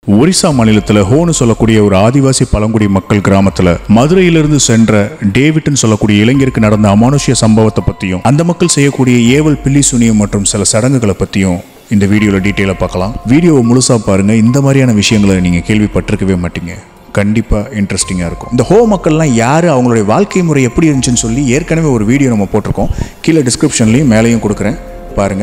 ஒரிசா மாநிலத்துல ஹோன்னு சொல்லக்கூடிய ஒரு ஆதிவாசி பழங்குடி மக்கள் கிராமத்துல மதுரையிலிருந்து சென்ற டேவிட்னு சொல்லக்கூடிய இளைஞருக்கு நடந்த அமானுஷ்ய சம்பவத்தை பத்தியும் அந்த மக்கள் செய்யக்கூடிய ஏவல் பில்லி சுனியம் மற்றும் சில சடங்குகளை பத்தியும் இந்த வீடியோல டீட்டெயிலாக பார்க்கலாம் வீடியோவை முழுசா பாருங்க இந்த மாதிரியான விஷயங்களை நீங்க கேள்விப்பட்டிருக்கவே மாட்டீங்க கண்டிப்பா இன்ட்ரெஸ்டிங்காக இருக்கும் இந்த ஹோ மக்கள்லாம் யார் அவங்களுடைய வாழ்க்கை முறை எப்படி இருந்துச்சுன்னு சொல்லி ஏற்கனவே ஒரு வீடியோ நம்ம போட்டிருக்கோம் கீழே டிஸ்கிரிப்ஷன்லையும் மேலேயும் கொடுக்குறேன் பாருங்க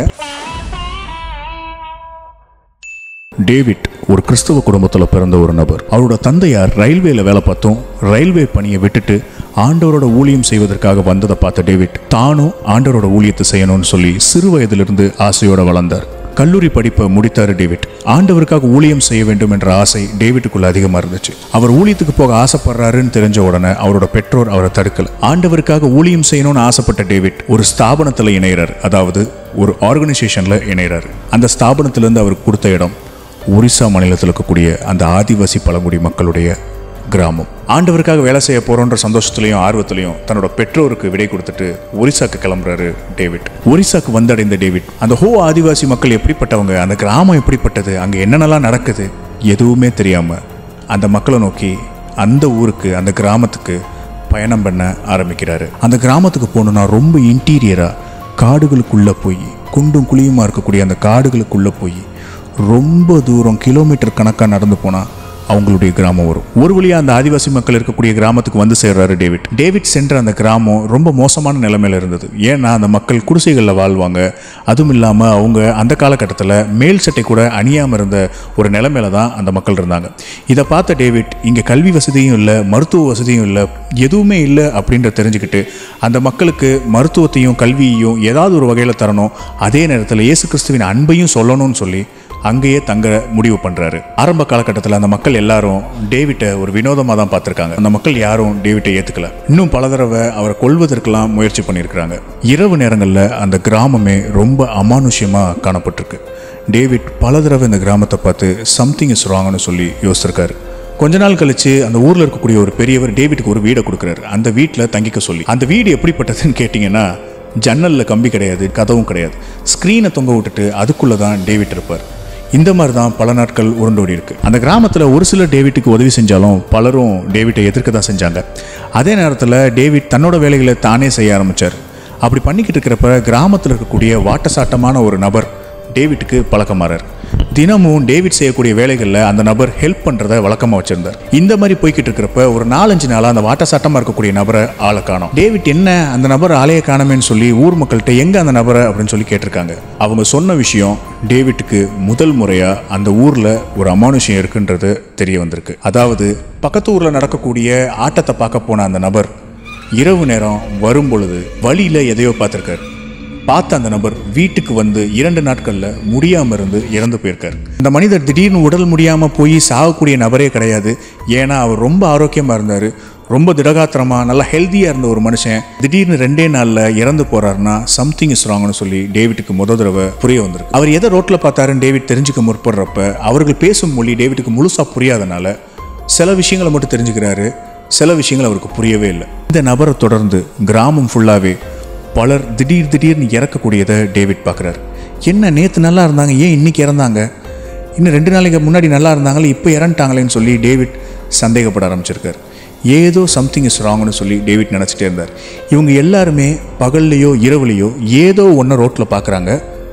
டேவிட் ஒரு கிறிஸ்தவ குடும்பத்தில் பிறந்த ஒரு நபர் அவரோட தந்தையார் ரயில்வேல வேலை பார்த்தும் ரயில்வே பணியை விட்டுட்டு ஆண்டவரோட ஊழியம் செய்வதற்காக வந்ததை பார்த்த டேவிட் தானும் ஆண்டவரோட ஊழியத்தை செய்யணும்னு சொல்லி சிறு வயதிலிருந்து ஆசையோட வளர்ந்தார் கல்லூரி படிப்பை முடித்தாரு டேவிட் ஆண்டவருக்காக ஊழியம் செய்ய வேண்டும் என்ற ஆசை டேவிட்டுக்குள்ள அதிகமா இருந்துச்சு அவர் ஊழியத்துக்கு போக ஆசைப்படுறாருன்னு தெரிஞ்ச உடனே அவரோட பெற்றோர் அவரை தடுக்கல ஆண்டவருக்காக ஊழியம் செய்யணும்னு ஆசைப்பட்ட டேவிட் ஒரு ஸ்தாபனத்துல இணைகிறார் அதாவது ஒரு ஆர்கனைசேஷன்ல இணைகிறாரு அந்த ஸ்தாபனத்துல இருந்து அவருக்கு கொடுத்த இடம் ஒரிசா மாநிலத்தில் இருக்கக்கூடிய அந்த ஆதிவாசி பழங்குடி மக்களுடைய கிராமம் ஆண்டவருக்காக வேலை செய்ய போறோன்ற சந்தோஷத்துலையும் ஆர்வத்திலையும் தன்னோட பெற்றோருக்கு விடை கொடுத்துட்டு ஒரிசாக்கு கிளம்புறாரு டேவிட் ஒரிசாக்கு வந்தடைந்த டேவிட் அந்த ஹோ ஆதிவாசி மக்கள் எப்படிப்பட்டவங்க அந்த கிராமம் எப்படிப்பட்டது அங்கே என்னென்னலாம் நடக்குது எதுவுமே தெரியாம அந்த மக்களை நோக்கி அந்த ஊருக்கு அந்த கிராமத்துக்கு பயணம் பண்ண ஆரம்பிக்கிறாரு அந்த கிராமத்துக்கு போகணுன்னா ரொம்ப இன்டீரியரா காடுகளுக்குள்ள போய் குண்டும் குழியுமா இருக்கக்கூடிய அந்த காடுகளுக்குள்ள போய் ரொம்ப தூரம் கிலோமீட்டர் கணக்காக நடந்து போனால் அவங்களுடைய கிராமம் வரும் ஒரு வழியாக அந்த ஆதிவாசி மக்கள் இருக்கக்கூடிய கிராமத்துக்கு வந்து சேர்றாரு டேவிட் டேவிட் சென்ற அந்த கிராமம் ரொம்ப மோசமான நிலைமையில இருந்தது ஏன்னா அந்த மக்கள் குடிசைகளில் வாழ்வாங்க அதுவும் இல்லாமல் அவங்க அந்த காலகட்டத்தில் மேல் சட்டை கூட அணியாமல் இருந்த ஒரு நிலைமையில தான் அந்த மக்கள் இருந்தாங்க இதை பார்த்த டேவிட் இங்கே கல்வி வசதியும் இல்லை மருத்துவ வசதியும் இல்லை எதுவுமே இல்லை அப்படின்ற தெரிஞ்சுக்கிட்டு அந்த மக்களுக்கு மருத்துவத்தையும் கல்வியையும் ஏதாவது ஒரு வகையில் தரணும் அதே நேரத்தில் இயேசு கிறிஸ்துவின் அன்பையும் சொல்லணும்னு சொல்லி அங்கேயே தங்க முடிவு பண்றாரு ஆரம்ப காலகட்டத்தில் அந்த மக்கள் எல்லாரும் டேவிட்டை ஒரு வினோதமாக தான் பார்த்துருக்காங்க அந்த மக்கள் யாரும் டேவிட்டை ஏற்றுக்கல இன்னும் பல தடவை அவரை கொல்வதற்கெல்லாம் முயற்சி பண்ணியிருக்கிறாங்க இரவு நேரங்களில் அந்த கிராமமே ரொம்ப அமானுஷ்யமாக காணப்பட்டிருக்கு டேவிட் பல தடவை இந்த கிராமத்தை பார்த்து சம்திங் இஸ் ராங்னு சொல்லி யோசிச்சிருக்காரு கொஞ்ச நாள் கழிச்சு அந்த ஊர்ல இருக்கக்கூடிய ஒரு பெரியவர் டேவிட்டுக்கு ஒரு வீடை கொடுக்குறாரு அந்த வீட்டில் தங்கிக்க சொல்லி அந்த வீடு எப்படிப்பட்டதுன்னு கேட்டிங்கன்னா ஜன்னலில் கம்பி கிடையாது கதவும் கிடையாது ஸ்க்ரீனை தொங்க விட்டுட்டு அதுக்குள்ளே தான் டேவிட் இருப்பார் இந்த மாதிரி தான் பல நாட்கள் உருண்டோடி இருக்கு அந்த கிராமத்தில் ஒரு சிலர் டேவிட்டுக்கு உதவி செஞ்சாலும் பலரும் டேவிட்டை எதிர்க்க தான் செஞ்சாங்க அதே நேரத்தில் டேவிட் தன்னோட வேலைகளை தானே செய்ய ஆரம்பிச்சார் அப்படி பண்ணிக்கிட்டு இருக்கிறப்ப கிராமத்தில் இருக்கக்கூடிய வாட்டசாட்டமான ஒரு நபர் டேவிட்டுக்கு பழக்கமாறார் தினமும் டேவிட் செய்யக்கூடிய வேலைகளில் அந்த நபர் ஹெல்ப் பண்ணுறத வழக்கமாக வச்சிருந்தார் இந்த மாதிரி போய்கிட்டு இருக்கிறப்ப ஒரு நாலஞ்சு நாளாக அந்த வாட்டசாட்டமாக இருக்கக்கூடிய நபரை ஆளை காணோம் டேவிட் என்ன அந்த நபர் ஆளைய காணமேன்னு சொல்லி ஊர் மக்கள்கிட்ட எங்கே அந்த நபரை அப்படின்னு சொல்லி கேட்டிருக்காங்க அவங்க சொன்ன விஷயம் டேவிட்டுக்கு முதல் முறையாக அந்த ஊரில் ஒரு அமானுஷம் இருக்குன்றது தெரிய வந்திருக்கு அதாவது பக்கத்து ஊரில் நடக்கக்கூடிய ஆட்டத்தை பார்க்க போன அந்த நபர் இரவு நேரம் வரும் பொழுது வழியில் எதையோ பார்த்துருக்காரு பார்த்த அந்த நபர் வீட்டுக்கு வந்து இரண்டு நாட்கள்ல முடியாம இருந்து இறந்து போயிருக்காரு இந்த மனிதர் திடீர்னு உடல் முடியாம போய் சாகக்கூடிய நபரே கிடையாது ஏன்னா அவர் ரொம்ப ஆரோக்கியமா இருந்தாரு ரொம்ப திடகாத்திரமா நல்லா ஹெல்த்தியா இருந்த ஒரு மனுஷன் திடீர்னு ரெண்டே நாள்ல இறந்து போறாருன்னா சம்திங் இஸ் ராங்னு சொல்லி டேவிட்டுக்கு முத தடவை புரிய வந்திருக்கு அவர் எதை ரோட்ல பார்த்தாருன்னு டேவிட் தெரிஞ்சுக்க முற்படுறப்ப அவர்கள் பேசும் மொழி டேவிட்டுக்கு முழுசா புரியாதனால சில விஷயங்களை மட்டும் தெரிஞ்சுக்கிறாரு சில விஷயங்கள் அவருக்கு புரியவே இல்லை இந்த நபரை தொடர்ந்து கிராமம் ஃபுல்லாவே பலர் திடீர் திடீர்னு இறக்கக்கூடியதை டேவிட் பார்க்குறாரு என்ன நேற்று நல்லா இருந்தாங்க ஏன் இன்னைக்கு இறந்தாங்க இன்னும் ரெண்டு நாளைக்கு முன்னாடி நல்லா இருந்தாங்களே இப்போ இறந்துட்டாங்களேன்னு சொல்லி டேவிட் சந்தேகப்பட ஆரம்பிச்சிருக்காரு ஏதோ சம்திங் இஸ் ராங்னு சொல்லி டேவிட் நினச்சிட்டே இருந்தார் இவங்க எல்லாருமே பகல்லையோ இரவுலையோ ஏதோ ஒன்று ரோட்டில் பார்க்குறாங்க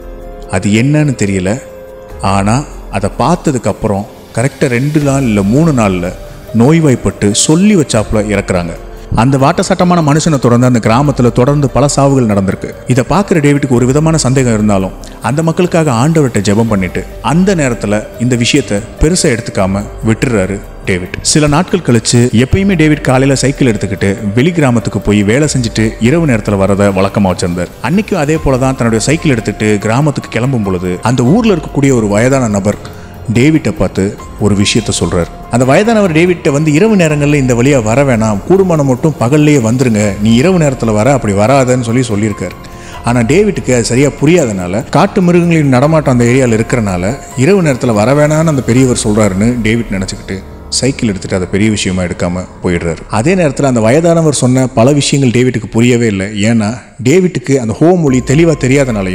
அது என்னன்னு தெரியல ஆனால் அதை பார்த்ததுக்கப்புறம் கரெக்டாக ரெண்டு நாள் இல்லை மூணு நாளில் நோய்வாய்ப்பட்டு சொல்லி வச்சாப்புல இறக்குறாங்க அந்த வாட்டசாட்டமான மனுஷனை தொடர்ந்து அந்த கிராமத்தில் தொடர்ந்து பல சாவுகள் நடந்திருக்கு இதை பார்க்குற டேவிட்டுக்கு ஒரு விதமான சந்தேகம் இருந்தாலும் அந்த மக்களுக்காக ஆண்டவர்கிட்ட ஜெபம் பண்ணிட்டு அந்த நேரத்தில் இந்த விஷயத்தை பெருசாக எடுத்துக்காம விட்டுறாரு டேவிட் சில நாட்கள் கழிச்சு எப்பயுமே டேவிட் காலையில சைக்கிள் எடுத்துக்கிட்டு வெளி கிராமத்துக்கு போய் வேலை செஞ்சுட்டு இரவு நேரத்தில் வரதை வழக்கமாக வச்சிருந்தார் அன்னைக்கும் அதே போல தான் தன்னுடைய சைக்கிள் எடுத்துட்டு கிராமத்துக்கு கிளம்பும் பொழுது அந்த ஊர்ல இருக்கக்கூடிய ஒரு வயதான நபர் டேவிட்டை பார்த்து ஒரு விஷயத்த சொல்றார் அந்த வயதானவர் டேவிட்டை வந்து இரவு நேரங்களில் இந்த வழியா வர வேணாம் கூடுமானம் மட்டும் பகல்லையே வந்துருங்க நீ இரவு நேரத்தில் வர அப்படி வராதன்னு சொல்லி சொல்லியிருக்காரு ஆனால் டேவிட்டுக்கு அது சரியாக புரியாதனால காட்டு மிருகங்களின் நடமாட்டம் அந்த ஏரியாவில் இருக்கிறனால இரவு நேரத்தில் வர வேணான்னு அந்த பெரியவர் சொல்கிறாருன்னு டேவிட் நினச்சிக்கிட்டு சைக்கிள் எடுத்துட்டு அதை பெரிய விஷயமா எடுக்காம போயிடுறாரு அதே நேரத்தில் அந்த வயதானவர் சொன்ன பல விஷயங்கள் டேவிட்டுக்கு புரியவே இல்லை ஏன்னா டேவிட்டுக்கு அந்த ஹோம் மொழி தெளிவாக தெரியாதனாலையும்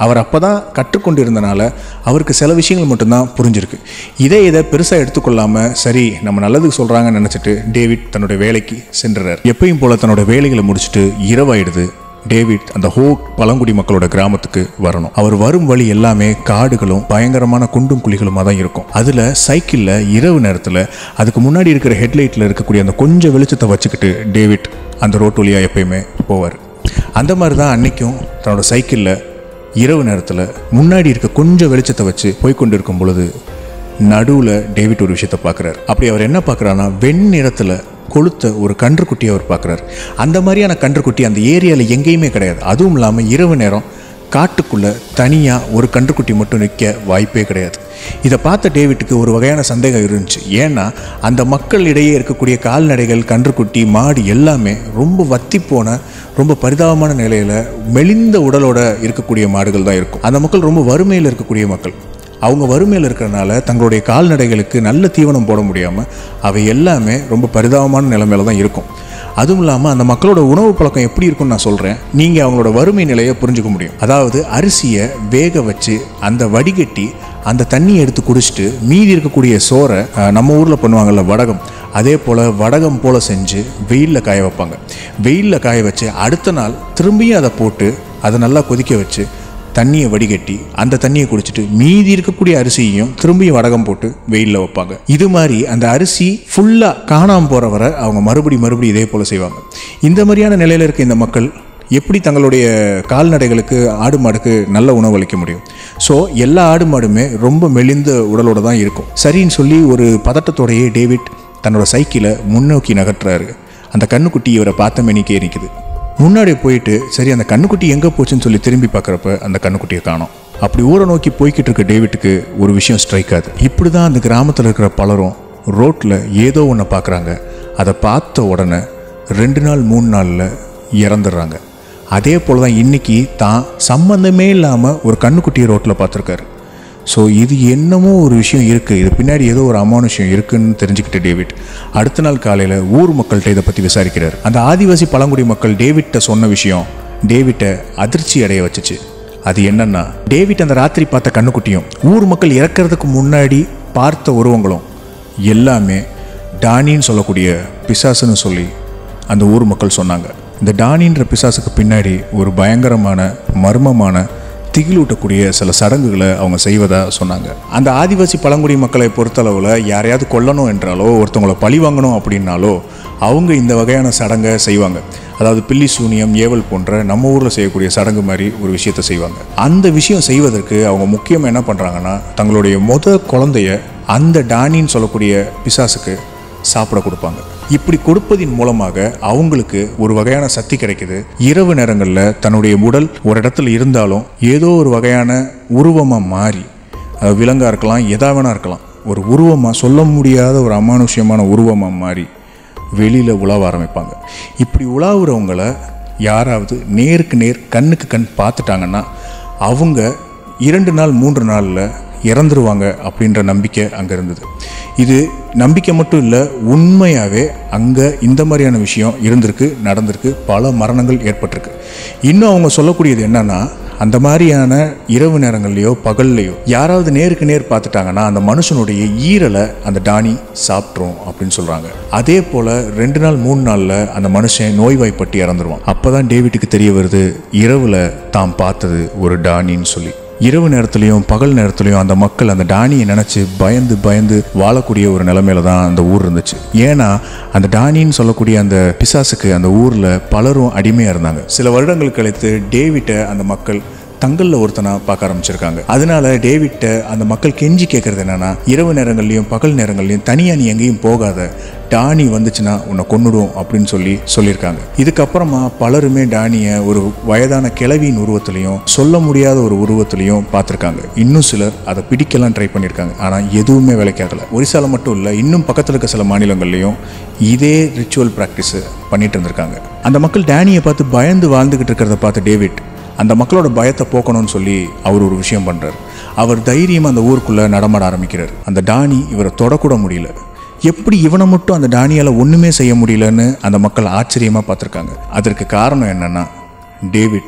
அவர் அப்போ தான் கற்றுக்கொண்டிருந்தனால அவருக்கு சில விஷயங்கள் மட்டும்தான் புரிஞ்சிருக்கு இதே இதை பெருசாக எடுத்துக்கொள்ளாமல் சரி நம்ம நல்லதுக்கு சொல்கிறாங்கன்னு நினச்சிட்டு டேவிட் தன்னோட வேலைக்கு சென்றுறார் எப்பயும் போல் தன்னோட வேலைகளை முடிச்சுட்டு இரவாயிடுது டேவிட் அந்த ஹோ பழங்குடி மக்களோட கிராமத்துக்கு வரணும் அவர் வரும் வழி எல்லாமே காடுகளும் பயங்கரமான குண்டும் குழிகளுமாக தான் இருக்கும் அதில் சைக்கிளில் இரவு நேரத்தில் அதுக்கு முன்னாடி இருக்கிற ஹெட்லைட்டில் இருக்கக்கூடிய அந்த கொஞ்சம் வெளிச்சத்தை வச்சுக்கிட்டு டேவிட் அந்த ரோட்டு வழியாக எப்பயுமே போவார் அந்த மாதிரி தான் அன்னைக்கும் தன்னோட சைக்கிளில் இரவு நேரத்தில் முன்னாடி இருக்க கொஞ்சம் வெளிச்சத்தை வச்சு போய்க்கொண்டு இருக்கும் பொழுது நடுவில் டேவிட் ஒரு விஷயத்தை பார்க்குறாரு அப்படி அவர் என்ன பார்க்குறாருன்னா வெண்ணிறத்தில் கொளுத்த ஒரு கன்றுக்குட்டியை அவர் பார்க்குறாரு அந்த மாதிரியான கன்றுக்குட்டி அந்த ஏரியாவில் எங்கேயுமே கிடையாது அதுவும் இல்லாமல் இரவு நேரம் காட்டுக்குள்ளே தனியாக ஒரு கன்றுக்குட்டி மட்டும் நிற்க வாய்ப்பே கிடையாது இதை பார்த்த டேவிட்டுக்கு ஒரு வகையான சந்தேகம் இருந்துச்சு ஏன்னா அந்த மக்கள் இடையே இருக்கக்கூடிய கால்நடைகள் கன்றுக்குட்டி மாடு எல்லாமே ரொம்ப வத்தி போன ரொம்ப பரிதாபமான நிலையில் மெலிந்த உடலோட இருக்கக்கூடிய மாடுகள் தான் இருக்கும் அந்த மக்கள் ரொம்ப வறுமையில் இருக்கக்கூடிய மக்கள் அவங்க வறுமையில் இருக்கிறனால தங்களுடைய கால்நடைகளுக்கு நல்ல தீவனம் போட முடியாமல் அவை எல்லாமே ரொம்ப பரிதாபமான நிலைமையில தான் இருக்கும் அதுவும் இல்லாமல் அந்த மக்களோட உணவு பழக்கம் எப்படி இருக்கும்னு நான் சொல்கிறேன் நீங்கள் அவங்களோட வறுமை நிலையை புரிஞ்சுக்க முடியும் அதாவது அரிசியை வேக வச்சு அந்த வடிகட்டி அந்த தண்ணியை எடுத்து குடிச்சிட்டு மீதி இருக்கக்கூடிய சோறை அஹ், நம்ம ஊரில் பண்ணுவாங்கல்ல வடகம் அதே போல் வடகம் போல் செஞ்சு வெயிலில் காய வைப்பாங்க வெயிலில் காய வச்சு அடுத்த நாள் திரும்பியும் அதை போட்டு அதை நல்லா கொதிக்க வச்சு தண்ணியை வடிகட்டி அந்த தண்ணியை குடிச்சிட்டு மீதி இருக்கக்கூடிய அரிசியையும் திரும்பியும் வடகம் போட்டு வெயிலில் வைப்பாங்க இது மாதிரி அந்த அரிசி ஃபுல்லாக காணாமல் போகிற வரை அவங்க மறுபடி மறுபடி இதே போல் செய்வாங்க இந்த மாதிரியான நிலையில் இருக்க இந்த மக்கள் எப்படி தங்களுடைய கால்நடைகளுக்கு ஆடு மாடுக்கு நல்ல உணவு அளிக்க முடியும் ஸோ எல்லா ஆடு மாடுமே ரொம்ப மெலிந்த உடலோட தான் இருக்கும் சரின்னு சொல்லி ஒரு பதட்டத்தோடையே டேவிட் தன்னோட சைக்கிளை முன்னோக்கி நகர்த்துறாரு அந்த கண்ணுக்குட்டி இவரை பார்த்த மேனிக்கே நிற்குது முன்னாடி போயிட்டு சரி அந்த கண்ணுக்குட்டி எங்கே போச்சுன்னு சொல்லி திரும்பி பார்க்குறப்ப அந்த கண்ணுக்குட்டியை காணோம் அப்படி ஊரை நோக்கி போய்கிட்டு இருக்க டேவிட்டுக்கு ஒரு விஷயம் ஸ்ட்ரைக் ஆகுது இப்படி தான் அந்த கிராமத்தில் இருக்கிற பலரும் ரோட்டில் ஏதோ ஒன்று பார்க்குறாங்க அதை பார்த்த உடனே ரெண்டு நாள் மூணு நாளில் இறந்துடுறாங்க அதே போல் தான் இன்னைக்கு தான் சம்மந்தமே இல்லாமல் ஒரு கண்ணுக்குட்டியை ரோட்டில் பார்த்துருக்காரு ஸோ இது என்னமோ ஒரு விஷயம் இருக்குது இது பின்னாடி ஏதோ ஒரு அமானுஷம் இருக்குன்னு தெரிஞ்சுக்கிட்ட டேவிட் அடுத்த நாள் காலையில் ஊர் மக்கள்கிட்ட இதை பற்றி விசாரிக்கிறார் அந்த ஆதிவாசி பழங்குடி மக்கள் டேவிட்ட சொன்ன விஷயம் டேவிட்டை அதிர்ச்சி அடைய வச்சுச்சு அது என்னன்னா டேவிட் அந்த ராத்திரி பார்த்த கண்ணுக்குட்டியும் ஊர் மக்கள் இறக்கிறதுக்கு முன்னாடி பார்த்த உருவங்களும் எல்லாமே டானின்னு சொல்லக்கூடிய பிசாசுன்னு சொல்லி அந்த ஊர் மக்கள் சொன்னாங்க இந்த டானின்ற பிசாசுக்கு பின்னாடி ஒரு பயங்கரமான மர்மமான திகிலூட்டக்கூடிய சில சடங்குகளை அவங்க செய்வதா சொன்னாங்க அந்த ஆதிவாசி பழங்குடி மக்களை பொறுத்தளவில் யாரையாவது கொல்லணும் என்றாலோ ஒருத்தவங்களை பழி வாங்கணும் அப்படின்னாலோ அவங்க இந்த வகையான சடங்கை செய்வாங்க அதாவது பில்லி சூனியம் ஏவல் போன்ற நம்ம ஊரில் செய்யக்கூடிய சடங்கு மாதிரி ஒரு விஷயத்தை செய்வாங்க அந்த விஷயம் செய்வதற்கு அவங்க முக்கியம் என்ன பண்ணுறாங்கன்னா தங்களுடைய முத குழந்தைய அந்த டானின்னு சொல்லக்கூடிய பிசாசுக்கு சாப்பிட கொடுப்பாங்க இப்படி கொடுப்பதின் மூலமாக அவங்களுக்கு ஒரு வகையான சக்தி கிடைக்குது இரவு நேரங்களில் தன்னுடைய உடல் ஒரு இடத்துல இருந்தாலும் ஏதோ ஒரு வகையான உருவமாக மாறி அது விலங்கா இருக்கலாம் எதா வேணா இருக்கலாம் ஒரு உருவமாக சொல்ல முடியாத ஒரு அமானுஷ்யமான உருவமாக மாறி வெளியில் உலாவ ஆரம்பிப்பாங்க இப்படி உலாவுறவங்கள யாராவது நேருக்கு நேர் கண்ணுக்கு கண் பார்த்துட்டாங்கன்னா அவங்க இரண்டு நாள் மூன்று நாளில் இறந்துருவாங்க அப்படின்ற நம்பிக்கை அங்கே இருந்தது இது நம்பிக்கை மட்டும் இல்லை உண்மையாகவே அங்கே இந்த மாதிரியான விஷயம் இருந்திருக்கு நடந்திருக்கு பல மரணங்கள் ஏற்பட்டிருக்கு இன்னும் அவங்க சொல்லக்கூடியது என்னன்னா அந்த மாதிரியான இரவு நேரங்கள்லையோ பகல்லையோ யாராவது நேருக்கு நேர் பார்த்துட்டாங்கன்னா அந்த மனுஷனுடைய ஈரலை அந்த டானி சாப்பிட்ரும் அப்படின்னு சொல்கிறாங்க அதே போல் ரெண்டு நாள் மூணு நாளில் அந்த மனுஷன் நோய்வாய்ப்பட்டு இறந்துருவான் அப்போ தான் டேவிட்டுக்கு தெரிய வருது இரவில் தாம் பார்த்தது ஒரு டானின்னு சொல்லி இரவு நேரத்துலையும் பகல் நேரத்துலையும் அந்த மக்கள் அந்த டானியை நினச்சி பயந்து பயந்து வாழக்கூடிய ஒரு நிலைமையில தான் அந்த ஊர் இருந்துச்சு ஏன்னா அந்த டானின்னு சொல்லக்கூடிய அந்த பிசாசுக்கு அந்த ஊரில் பலரும் அடிமையாக இருந்தாங்க சில வருடங்கள் கழித்து டேவிட்டை அந்த மக்கள் தங்களில் ஒருத்தனா பார்க்க ஆரம்பிச்சிருக்காங்க அதனால டேவிட்ட அந்த மக்கள் கெஞ்சி கேட்கறது என்னன்னா இரவு நேரங்கள்லையும் பகல் நேரங்கள்லையும் தனியா நீ எங்கேயும் போகாத டானி வந்துச்சுன்னா உன்னை கொன்னுடும் அப்படின்னு சொல்லி சொல்லியிருக்காங்க இதுக்கப்புறமா பலருமே டானியை ஒரு வயதான கிழவியின் உருவத்திலையும் சொல்ல முடியாத ஒரு உருவத்திலையும் பார்த்துருக்காங்க இன்னும் சிலர் அதை பிடிக்கலாம் ட்ரை பண்ணியிருக்காங்க ஆனால் எதுவுமே வேலைக்காகல ஒரிசால மட்டும் இல்லை இன்னும் பக்கத்தில் இருக்க சில மாநிலங்கள்லையும் இதே ரிச்சுவல் ப்ராக்டிஸ் பண்ணிட்டு இருந்திருக்காங்க அந்த மக்கள் டேனியை பார்த்து பயந்து வாழ்ந்துகிட்டு இருக்கிறத பார்த்து டேவிட் அந்த மக்களோட பயத்தை போக்கணும்னு சொல்லி அவர் ஒரு விஷயம் பண்ணுறார் அவர் தைரியமாக அந்த ஊருக்குள்ளே நடமாட ஆரம்பிக்கிறார் அந்த டானி இவரை தொடக்கூட முடியல எப்படி இவனை மட்டும் அந்த டானியால் ஒன்றுமே செய்ய முடியலன்னு அந்த மக்கள் ஆச்சரியமாக பார்த்துருக்காங்க அதற்கு காரணம் என்னன்னா டேவிட்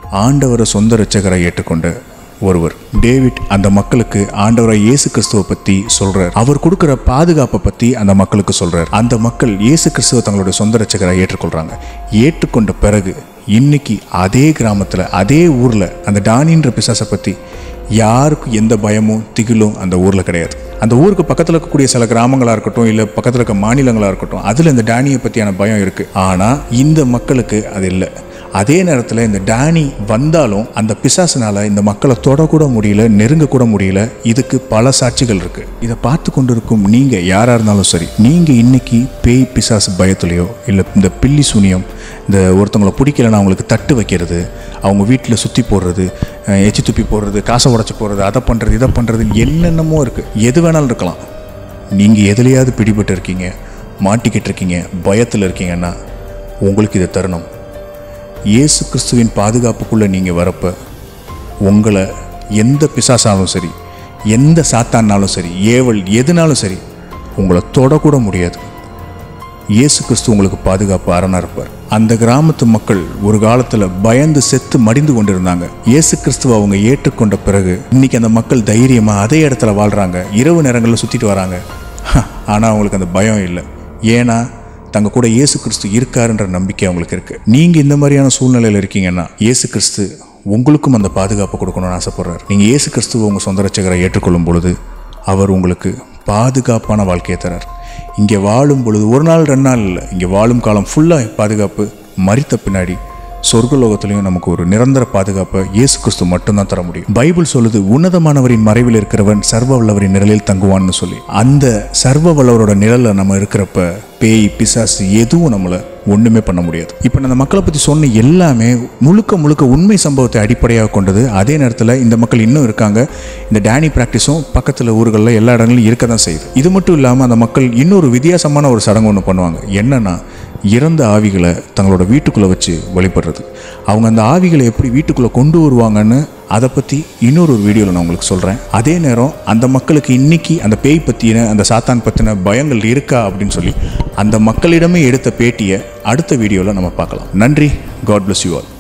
ஆண்டவரை சொந்த இரட்சகரை ஏற்றுக்கொண்ட ஒருவர் டேவிட் அந்த மக்களுக்கு ஆண்டவரை இயேசு கிறிஸ்துவை பத்தி சொல்றார் அவர் கொடுக்கிற பாதுகாப்பை பத்தி அந்த மக்களுக்கு சொல்றார் அந்த மக்கள் இயேசு கிறிஸ்துவ தங்களுடைய சொந்த ரட்சகரை ஏற்றுக்கொள்றாங்க ஏற்றுக்கொண்ட பிறகு இன்னைக்கு அதே கிராமத்துல அதே ஊர்ல அந்த டானின்ற பிசாசை பத்தி யாருக்கும் எந்த பயமும் திகிலும் அந்த ஊர்ல கிடையாது அந்த ஊருக்கு பக்கத்தில் இருக்கக்கூடிய சில கிராமங்களாக இருக்கட்டும் இல்லை பக்கத்தில் இருக்க மாநிலங்களாக இருக்கட்டும் அதில் இந்த டேனியை பற்றியான பயம் இருக்குது ஆனால் இந்த மக்களுக்கு அது இல்லை அதே நேரத்தில் இந்த டேனி வந்தாலும் அந்த பிசாசுனால இந்த மக்களை தொடக்கூட முடியல நெருங்க கூட முடியல இதுக்கு பல சாட்சிகள் இருக்கு இதை பார்த்து கொண்டிருக்கும் நீங்க யாரா இருந்தாலும் சரி நீங்க இன்னைக்கு பேய் பிசாசு பயத்துலையோ இல்லை இந்த பில்லி சூனியம் இந்த ஒருத்தவங்களை பிடிக்கலன்னா அவங்களுக்கு தட்டு வைக்கிறது அவங்க வீட்டில் சுற்றி போடுறது அஹ், எச்சி துப்பி போடுறது காசை உடச்சி போடுறது அதை பண்ணுறது இதை பண்ணுறது என்னென்னமோ இருக்குது எது வேணாலும் இருக்கலாம் நீங்கள் எதுலையாவது பிடிபட்டு இருக்கீங்க மாட்டிக்கிட்டு இருக்கீங்க பயத்தில் இருக்கீங்கன்னா உங்களுக்கு இது தருணம் இயேசு கிறிஸ்துவின் பாதுகாப்புக்குள்ளே நீங்கள் வரப்ப உங்களை எந்த பிசாசாலும் சரி எந்த சாத்தான்னாலும் சரி ஏவல் எதுனாலும் சரி உங்களை தொடக்கூட முடியாது இயேசு கிறிஸ்து உங்களுக்கு பாதுகாப்பு அரணா இருப்பார் அந்த கிராமத்து மக்கள் ஒரு காலத்துல பயந்து செத்து மடிந்து கொண்டிருந்தாங்க இயேசு கிறிஸ்துவ அவங்க ஏற்றுக்கொண்ட பிறகு இன்னைக்கு அந்த மக்கள் தைரியமா அதே இடத்துல வாழ்றாங்க இரவு நேரங்களில் சுத்திட்டு வராங்க ஆனா அவங்களுக்கு அந்த பயம் இல்லை ஏன்னா தங்க கூட இயேசு கிறிஸ்து இருக்காருன்ற நம்பிக்கை அவங்களுக்கு இருக்கு நீங்க இந்த மாதிரியான சூழ்நிலையில இருக்கீங்கன்னா இயேசு கிறிஸ்து உங்களுக்கும் அந்த பாதுகாப்பு கொடுக்கணும்னு ஆசைப்படுறாரு நீங்க இயேசு கிறிஸ்துவ உங்க சொந்த ரட்சகரை ஏற்றுக்கொள்ளும் பொழுது அவர் உங்களுக்கு பாதுகாப்பான வாழ்க்கையை தரார் இங்கே வாழும் பொழுது ஒரு நாள் ரெண்டு நாள் இல்லை இங்கே வாழும் காலம் ஃபுல்லாக பாதுகாப்பு மறித்த பின்னாடி சொர்க்கலோகத்திலையும் நமக்கு ஒரு நிரந்தர பாதுகாப்பை இயேசு கிறிஸ்து மட்டும்தான் தர முடியும் பைபிள் சொல்லுது உன்னதமானவரின் மறைவில் இருக்கிறவன் சர்வ வல்லவரின் நிழலில் தங்குவான்னு சொல்லி அந்த சர்வ வல்லவரோட நிழல்ல நம்ம இருக்கிறப்ப பேய் பிசாசு எதுவும் நம்மளை ஒண்ணுமே பண்ண முடியாது இப்போ நான் அந்த மக்களை பற்றி சொன்ன எல்லாமே முழுக்க முழுக்க உண்மை சம்பவத்தை அடிப்படையாக கொண்டது அதே நேரத்தில் இந்த மக்கள் இன்னும் இருக்காங்க இந்த டேனி ப்ராக்டிஸும் பக்கத்தில் ஊர்களில் எல்லா இடங்களிலும் இருக்க தான் செய்யுது இது மட்டும் இல்லாமல் அந்த மக்கள் இன்னொரு வித்தியாசமான ஒரு சடங்கு ஒன்று பண்ணுவாங்க என்னன்னா இறந்த ஆவிகளை தங்களோட வீட்டுக்குள்ளே வச்சு வழிபடுறது அவங்க அந்த ஆவிகளை எப்படி வீட்டுக்குள்ளே கொண்டு வருவாங்கன்னு அதை பற்றி இன்னொரு ஒரு வீடியோவில் நான் உங்களுக்கு சொல்கிறேன் அதே நேரம் அந்த மக்களுக்கு இன்னைக்கு அந்த பேய் பற்றின அந்த சாத்தான் பற்றின பயங்கள் இருக்கா அப்படின்னு சொல்லி அந்த மக்களிடமே எடுத்த பேட்டியை அடுத்த வீடியோவில் நம்ம பார்க்கலாம் நன்றி காட் bless யூ ஆல்